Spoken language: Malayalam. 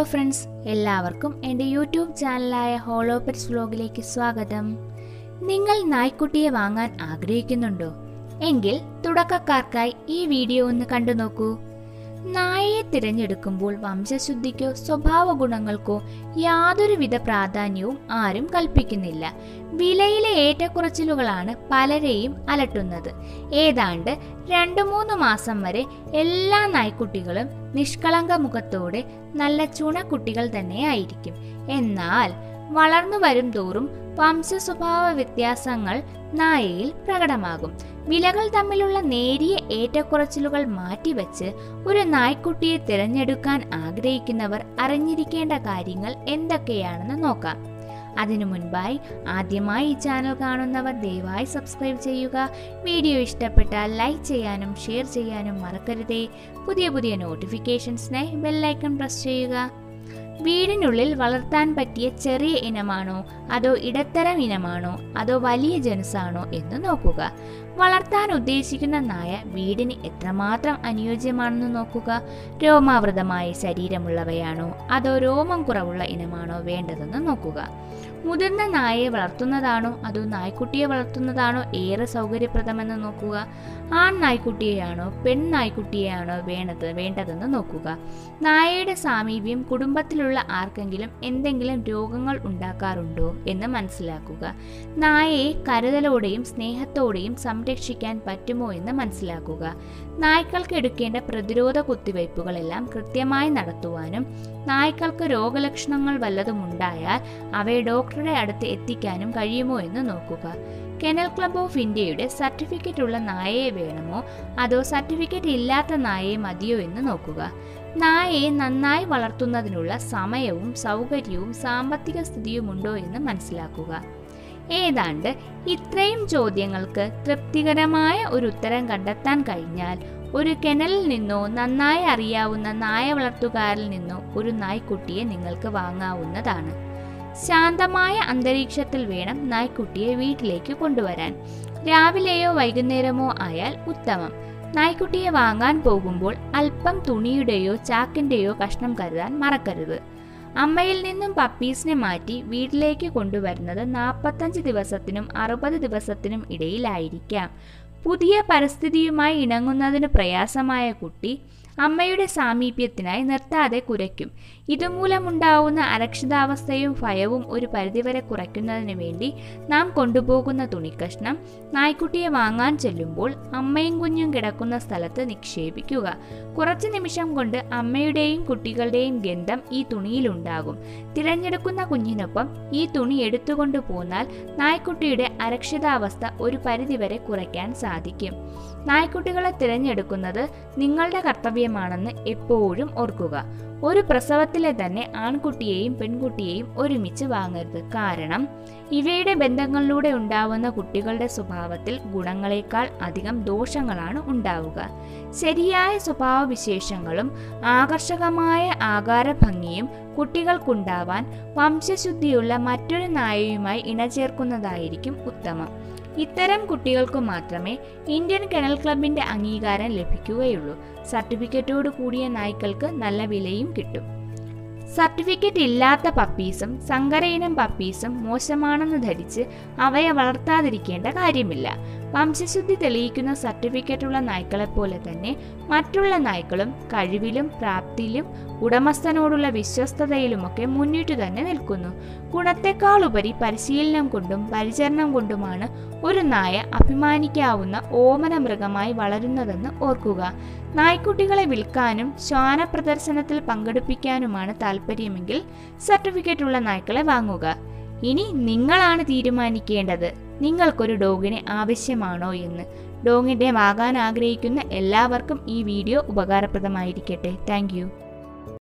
ഫ്രണ്ട്സ് എല്ലാവർക്കും എൻ്റെ യൂട്യൂബ് ചാനലായ ഹോളോ പെറ്റ്സ് വ്ലോഗിലേക്ക് സ്വാഗതം നിങ്ങൾ നായ്ക്കുട്ടിയെ വാങ്ങാൻ ആഗ്രഹിക്കുന്നുണ്ടോ എങ്കിൽ തുടക്കക്കാർക്കായി ഈ വീഡിയോ ഒന്ന് കണ്ടു നോക്കൂ നായയെ തിരഞ്ഞെടുക്കുമ്പോൾ വംശശുദ്ധിക്കോ സ്വഭാവ ഗുണങ്ങൾക്കോ യാതൊരുവിധ പ്രാധാന്യവും ആരും കൽപ്പിക്കുന്നില്ല വിലയിലെ ഏറ്റക്കുറച്ചിലുകളാണ് പലരെയും അലട്ടുന്നത് ഏതാണ്ട് രണ്ടു മൂന്ന് മാസം വരെ എല്ലാ നായ്ക്കുട്ടികളും നിഷ്കളങ്ക മുഖത്തോടെ നല്ല ചുണക്കുട്ടികൾ തന്നെയായിരിക്കും എന്നാൽ വളർന്നു വരും തോറും വംശ സ്വഭാവ വ്യത്യാസങ്ങൾ നായയിൽ പ്രകടമാകും വിലകൾ തമ്മിലുള്ള നേരിയ ഏറ്റക്കുറച്ചിലുകൾ മാറ്റിവെച്ച് ഒരു നായ്ക്കുട്ടിയെ തിരഞ്ഞെടുക്കാൻ ആഗ്രഹിക്കുന്നവർ അറിഞ്ഞിരിക്കേണ്ട കാര്യങ്ങൾ എന്തൊക്കെയാണെന്ന് നോക്കാം അതിനു മുൻപായി ആദ്യമായി ഈ ചാനൽ കാണുന്നവർ ദയവായി സബ്സ്ക്രൈബ് ചെയ്യുക വീഡിയോ ഇഷ്ടപ്പെട്ടാൽ ലൈക്ക് ചെയ്യാനും ഷെയർ ചെയ്യാനും മറക്കരുതേ പുതിയ പുതിയ നോട്ടിഫിക്കേഷൻസിനായി ബെല്ലൈക്കൺ പ്രസ് ചെയ്യുക വീടിനുള്ളിൽ വളർത്താൻ പറ്റിയ ചെറിയ ഇനമാണോ അതോ ഇടത്തരം ഇനമാണോ അതോ വലിയ ജനുസാണോ എന്ന് നോക്കുക വളർത്താൻ ഉദ്ദേശിക്കുന്ന നായ വീടിന് എത്രമാത്രം അനുയോജ്യമാണെന്ന് നോക്കുക രോമാവൃതമായ ശരീരമുള്ളവയാണോ അതോ രോമം കുറവുള്ള ഇനമാണോ വേണ്ടതെന്ന് നോക്കുക മുതിർന്ന നായയെ വളർത്തുന്നതാണോ അതോ നായ്ക്കുട്ടിയെ വളർത്തുന്നതാണോ ഏറെ സൗകര്യപ്രദമെന്ന് നോക്കുക ആൺ നായ്ക്കുട്ടിയെയാണോ പെൺ നായ്ക്കുട്ടിയെയാണോ വേണ്ടത് വേണ്ടതെന്ന് നോക്കുക നായയുടെ സാമീപ്യം കുടുംബത്തിലുള്ള ആർക്കെങ്കിലും എന്തെങ്കിലും രോഗങ്ങൾ ഉണ്ടാക്കാറുണ്ടോ എന്ന് മനസ്സിലാക്കുക നായയെ കരുതലോടെയും സ്നേഹത്തോടെയും സംരക്ഷിക്കാൻ പറ്റുമോ എന്ന് മനസ്സിലാക്കുക നായ്ക്കൾക്ക് എടുക്കേണ്ട പ്രതിരോധ കുത്തിവയ്പ്പുകളെല്ലാം കൃത്യമായി നടത്തുവാനും നായ്ക്കൾക്ക് രോഗലക്ഷണങ്ങൾ വല്ലതും ഉണ്ടായാൽ അവയെ ഡോക്ടറുടെ അടുത്ത് എത്തിക്കാനും കഴിയുമോ എന്ന് നോക്കുക കെനൽ ക്ലബ് ഓഫ് ഇന്ത്യയുടെ സർട്ടിഫിക്കറ്റ് ഉള്ള നായയെ വേണമോ അതോ സർട്ടിഫിക്കറ്റ് ഇല്ലാത്ത നായയെ മതിയോ എന്ന് നോക്കുക നായയെ നന്നായി വളർത്തുന്നതിനുള്ള സമയവും സൗകര്യവും സാമ്പത്തിക സ്ഥിതിയുമുണ്ടോ എന്ന് മനസ്സിലാക്കുക ഏതാണ്ട് ഇത്രയും ചോദ്യങ്ങൾക്ക് തൃപ്തികരമായ ഒരു ഉത്തരം കണ്ടെത്താൻ കഴിഞ്ഞാൽ ഒരു കെനലിൽ നിന്നോ നന്നായി അറിയാവുന്ന നായ വളർത്തുകാരിൽ നിന്നോ ഒരു നായ്ക്കുട്ടിയെ നിങ്ങൾക്ക് വാങ്ങാവുന്നതാണ് ശാന്തമായ അന്തരീക്ഷത്തിൽ വേണം നായ്ക്കുട്ടിയെ വീട്ടിലേക്ക് കൊണ്ടുവരാൻ രാവിലെയോ വൈകുന്നേരമോ ആയാൽ ഉത്തമം നായ്ക്കുട്ടിയെ വാങ്ങാൻ പോകുമ്പോൾ അല്പം തുണിയുടെയോ ചാക്കിന്റെയോ കഷ്ണം കരുതാൻ മറക്കരുത് അമ്മയിൽ നിന്നും പപ്പീസിനെ മാറ്റി വീട്ടിലേക്ക് കൊണ്ടുവരുന്നത് നാൽപ്പത്തഞ്ച് ദിവസത്തിനും അറുപത് ദിവസത്തിനും ഇടയിലായിരിക്കാം പുതിയ പരിസ്ഥിതിയുമായി ഇണങ്ങുന്നതിന് പ്രയാസമായ കുട്ടി അമ്മയുടെ സാമീപ്യത്തിനായി നിർത്താതെ കുരയ്ക്കും ഇതുമൂലമുണ്ടാവുന്ന അരക്ഷിതാവസ്ഥയും ഭയവും ഒരു പരിധിവരെ കുറയ്ക്കുന്നതിന് വേണ്ടി നാം കൊണ്ടുപോകുന്ന തുണിക്കഷ്ണം നായ്ക്കുട്ടിയെ വാങ്ങാൻ ചെല്ലുമ്പോൾ അമ്മയും കുഞ്ഞും കിടക്കുന്ന സ്ഥലത്ത് നിക്ഷേപിക്കുക കുറച്ചു നിമിഷം കൊണ്ട് അമ്മയുടെയും കുട്ടികളുടെയും ഗന്ധം ഈ തുണിയിലുണ്ടാകും തിരഞ്ഞെടുക്കുന്ന കുഞ്ഞിനൊപ്പം ഈ തുണി എടുത്തുകൊണ്ട് പോന്നാൽ നായ്ക്കുട്ടിയുടെ അരക്ഷിതാവസ്ഥ ഒരു പരിധിവരെ കുറയ്ക്കാൻ സാധിക്കും നായ്ക്കുട്ടികളെ തിരഞ്ഞെടുക്കുന്നത് നിങ്ങളുടെ കർത്തവ്യമാണെന്ന് എപ്പോഴും ഓർക്കുക ഒരു പ്രസവത്തിലെ തന്നെ ആൺകുട്ടിയെയും പെൺകുട്ടിയെയും ഒരുമിച്ച് വാങ്ങരുത് കാരണം ഇവയുടെ ബന്ധങ്ങളിലൂടെ ഉണ്ടാവുന്ന കുട്ടികളുടെ സ്വഭാവത്തിൽ ഗുണങ്ങളെക്കാൾ അധികം ദോഷങ്ങളാണ് ഉണ്ടാവുക ശരിയായ സ്വഭാവ വിശേഷങ്ങളും ആകർഷകമായ ആകാരഭംഗിയും കുട്ടികൾക്കുണ്ടാവാൻ വംശശുദ്ധിയുള്ള മറ്റൊരു നായയുമായി ഇണചേർക്കുന്നതായിരിക്കും ഉത്തമം ഇത്തരം കുട്ടികൾക്ക് മാത്രമേ ഇന്ത്യൻ കെനൽ ക്ലബിന്റെ അംഗീകാരം ലഭിക്കുകയുള്ളൂ സർട്ടിഫിക്കറ്റോട് കൂടിയ നായ്ക്കൾക്ക് നല്ല വിലയും കിട്ടും സർട്ടിഫിക്കറ്റ് ഇല്ലാത്ത പപ്പീസും സങ്കരയിനം പപ്പീസും മോശമാണെന്ന് ധരിച്ച് അവയെ വളർത്താതിരിക്കേണ്ട കാര്യമില്ല വംശശുദ്ധി തെളിയിക്കുന്ന സർട്ടിഫിക്കറ്റുള്ള നായ്ക്കളെപ്പോലെ തന്നെ മറ്റുള്ള നായ്ക്കളും കഴിവിലും പ്രാപ്തിയിലും ഉടമസ്ഥനോടുള്ള വിശ്വസ്തതയിലുമൊക്കെ മുന്നിട്ടു തന്നെ നിൽക്കുന്നു ഗുണത്തെക്കാളുപരി പരിശീലനം കൊണ്ടും പരിചരണം കൊണ്ടുമാണ് ഒരു നായ അഭിമാനിക്കാവുന്ന ഓമന മൃഗമായി വളരുന്നതെന്ന് ഓർക്കുക നായ്ക്കുട്ടികളെ വിൽക്കാനും ശ്വാന പ്രദർശനത്തിൽ പങ്കെടുപ്പിക്കാനുമാണ് താല്പര്യമെങ്കിൽ സർട്ടിഫിക്കറ്റ് ഉള്ള നായ്ക്കളെ വാങ്ങുക ഇനി നിങ്ങളാണ് തീരുമാനിക്കേണ്ടത് നിങ്ങൾക്കൊരു ഡോഗിനെ ആവശ്യമാണോ എന്ന് ഡോഗിൻ്റെ വാങ്ങാൻ ആഗ്രഹിക്കുന്ന എല്ലാവർക്കും ഈ വീഡിയോ ഉപകാരപ്രദമായിരിക്കട്ടെ താങ്ക്